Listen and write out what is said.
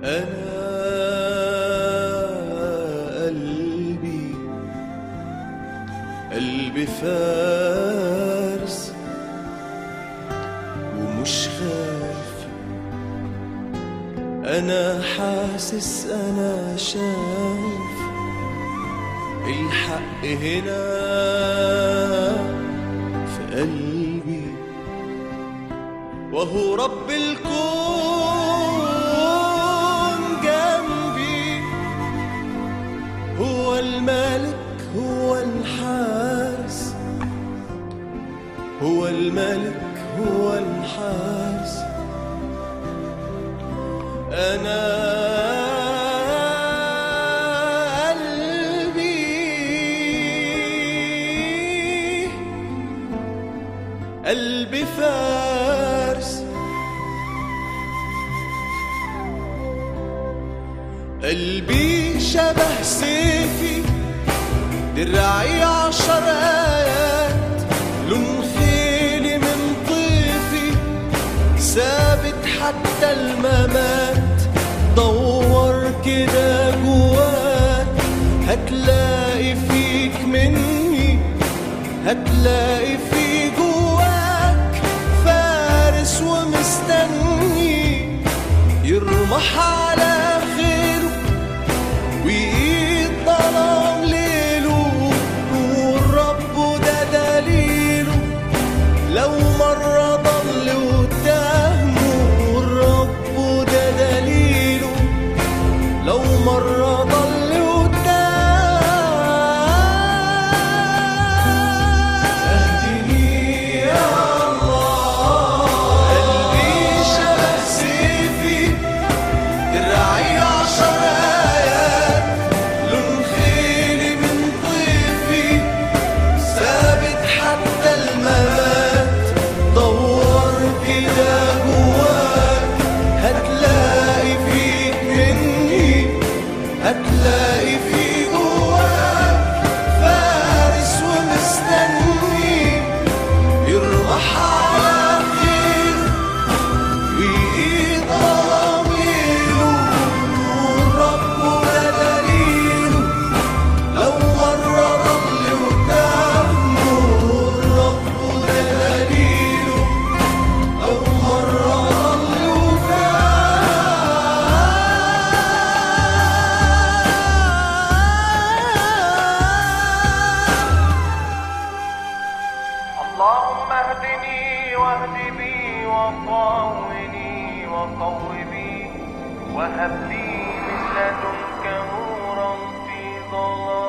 أنا قلبي قلبي فارس ومش خايف أنا حاسس أنا شايف الحق هنا في قلبي وهو رب الكون جنبي هو الملك هو الحارس هو الملك هو الحارس أنا قلبي قلبي فارس قلبي شبه سيفي درعي عشر آيات لون خيلي من طيفي ثابت حتى الممات دور كده جواك هتلاقي فيك مني هتلاقي في جواك فارس ومستني يرمح على خيره ويقيد ظلام ليله والرب ده دليله لو مرة ضل قدامه والرب ده دليله لو مرة ضل اهدني يا الله قلبي شبه سيفي درعي عشر آيات لون خيلي من طيفي ثابت حتى الممات دور كده جواك هتلاقي فيك مني هتلاقي في جواك فارس ومستني يرمح على خير ويقيد ضميره والرب ده دليله لو مرة ضل قدامه والرب ده دليله لو مرة ضل قدامه اللهم اهدني واهد بي وقاوني وقو بي وهب لي من لدنك نورا في ظلام